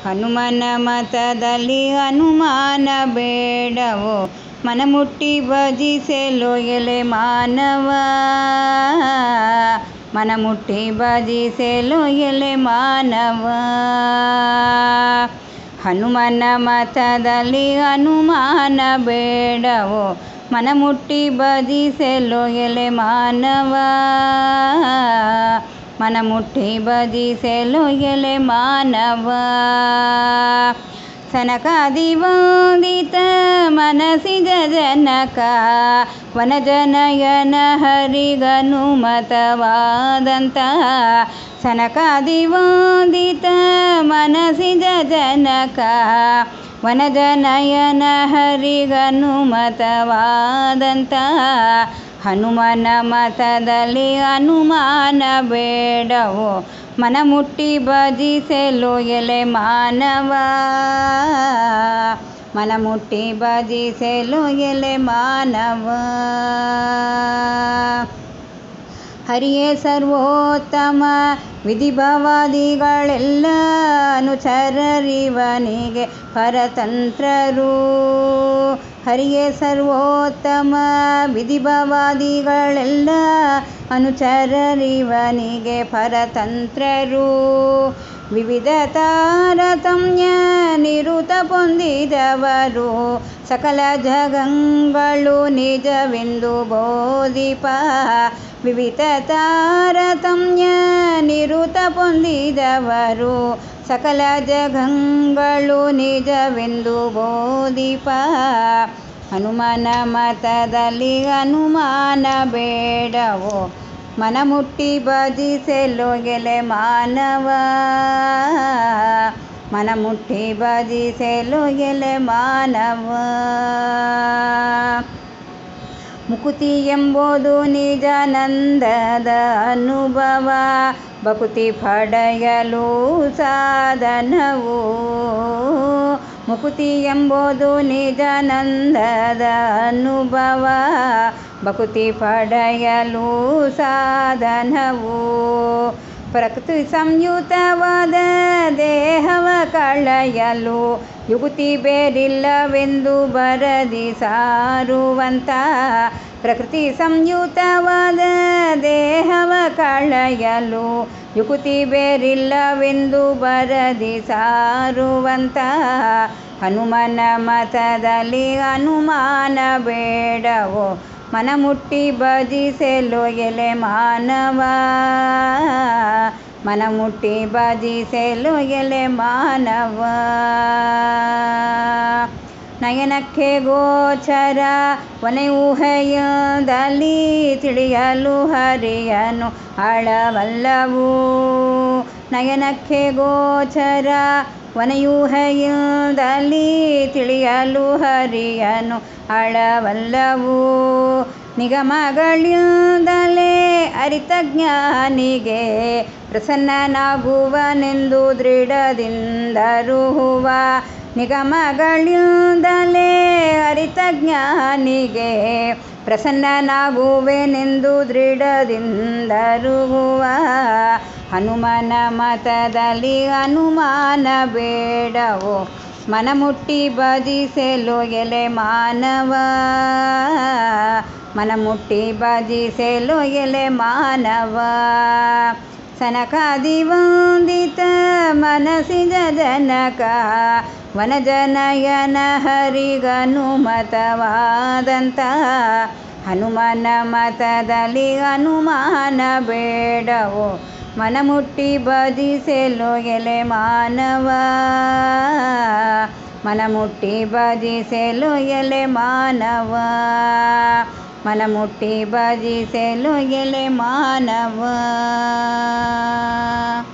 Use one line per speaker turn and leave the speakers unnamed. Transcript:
ಹನುಮನ ಮತದಲ್ಲಿ ಅನುಮಾನ ಬೇಡವೋ ಮನಮುಟ್ಟಿ ಭಜಿಸಲು ಎಲೆ ಮಾನವ ಮನಮುಟ್ಟಿ ಭಜಿಸಲು ಎಲೆ ಮಾನವ ಹನುಮನ ಮತದಲ್ಲಿ ಅನುಮಾನ ಬೇಡವೋ ಮನಮುಟ್ಟಿ ಭಜಿಸಲು ಎಲೆ ಮಾನವ ಮನಮುಟ್ಟಿ ಭಜಿಸಲು ಎಲೆ ಮಾನವ ಸನಕಾದಿ ವಂದಿತ ಮನಸಿಜ ಜನಕ ವನಜನಯನ ಹರಿಗನುಮತವಾದಂತ ಸನಕಾದಿ ವಂದಿತ ಮನಸಿಜ ಜನಕ ವನಜನಯನ ಹರಿಗನುಮತವಾದಂತ ಹನುಮನ ಮತದಲ್ಲಿ ಅನುಮಾನ ಬೇಡವೋ ಮನಮುಟ್ಟಿ ಭಜಿಸಲು ಎಲೆ ಮಾನವ ಮನಮುಟ್ಟಿ ಭಜಿಸಲು ಎಲೆ ಮಾನವ ಹರಿಯೇ ಸರ್ವೋತ್ತಮ ವಿಧಿಭವಾದಿಗಳೆಲ್ಲ ಅನುಚರರಿವನಿಗೆ ಪರತಂತ್ರರು ಹರಿಯೇ ಸರ್ವೋತ್ತಮ ವಿಧಿಭವಾದಿಗಳೆಲ್ಲ ಅನುಚರರಿವನಿಗೆ ಪರತಂತ್ರರು ವಿವಿಧ ತಾರತಮ್ಯ ನಿರುತ ಹೊಂದಿದವರು ಸಕಲ ಜಗಂಗಳು ನಿಜವೆಂದು ಬೋಧಿಪ ವಿವಿಧ ತಾರತಮ್ಯ ನಿರುತ ಹೊಂದಿದವರು ಸಕಲ ಜಗಂಗಳು ನಿಜವೆಂದು ಬೋಧಿಪ ಹನುಮನ ಮತದಲ್ಲಿ ಅನುಮಾನ ಬೇಡವೋ ಮನಮುಟ್ಟಿ ಭಜಿಸಲು ಗೆಲೆ ಮಾನವ ಮನಮುಟ್ಟಿ ಭಜಿಸಲು ಗೆಲೆ ಮಾನವ ಮುಕುತಿ ಎಂಬುದು ನಿಜಾನಂದದ ಅನುಭವ ಭಕುತಿ ಪಡೆಯಲು ಸಾಧನವು ಮುಕುತಿ ಎಂಬುದು ನಿಜಾನಂದದ ಅನುಭವ ಭಕುತಿ ಪಡೆಯಲು ಸಾಧನವು ಪ್ರಕೃತಿ ಸಂಯುತವಾದ ದೇಹವ ಕಳೆಯಲು ಯುಗುತಿ ಬೇರಿಲ್ಲವೆಂದು ಬರದಿ ಸಾರುವಂತ ಪ್ರಕೃತಿ ಸಂಯುತವಾದ ದೇಹವ ಕಳೆಯಲು ಯುಗುತಿ ಬೇರಿಲ್ಲವೆಂದು ಬರದಿ ಸಾರುವಂತ ಹನುಮನ ಮತದಲ್ಲಿ ಅನುಮಾನ ಬೇಡವೋ ಮನಮುಟ್ಟಿ ಭಜಿಸಲು ಎಲೆ ಮಾನವ ಮನಮುಟ್ಟಿ ಭಜಿಸಲು ಎಲೆ ಮಾನವ ನಯನಕ್ಕೆ ಗೋಚರ ಒನೆ ಊಹೆಯದಲ್ಲಿ ತಿಳಿಯಲು ಹರಿಯನು ಆಳವಲ್ಲವು ನಯನಕ್ಕೆ ಗೋಚರ ವನಯೂಹೆಯದಲ್ಲಿ ತಿಳಿಯಲು ಹರಿಯನು ಆಳವಲ್ಲವು ನಿಗಮಗಳಿಂದಲೇ ಅರಿತ ಜ್ಞಾನಿಗೆ ಪ್ರಸನ್ನನಾಗುವನೆಂದು ದೃಢದಿಂದರುಹುವ ನಿಗಮಗಳಿಂದಲೇ ಅರಿತ ಜ್ಞಾನಿಗೆ ಪ್ರಸನ್ನನಾಗುವೆನೆಂದು ದೃಢದಿಂದರುಹುವ ಹನುಮನ ಮತದಲ್ಲಿ ಅನುಮಾನ ಬೇಡವೋ ಮನಮುಟ್ಟಿ ಭಜಿಸಲು ಎಲೆ ಮಾನವ ಮನಮುಟ್ಟಿ ಭಜಿಸಲು ಎಲೆ ಮಾನವ ಸನಕಾದಿ ವಂದಿತ ಮನಸಿಜ ಜನಕ ವನಜನಯನ ಹರಿಗನುಮತವಾದಂತ ಹನುಮನ ಮತದಲ್ಲಿ ಅನುಮಾನ ಬೇಡವೋ ಮನಮುಟ್ಟಿ ಭಜಿಸಲು ಎಲೆ ಮಾನವ ಮನಮುಟ್ಟಿ ಭಜಿಸಲು ಎಲೆ ಮಾನವ ಮನಮುಟ್ಟಿ ಭಜಿಸಲು ಎಲೆ ಮಾನವ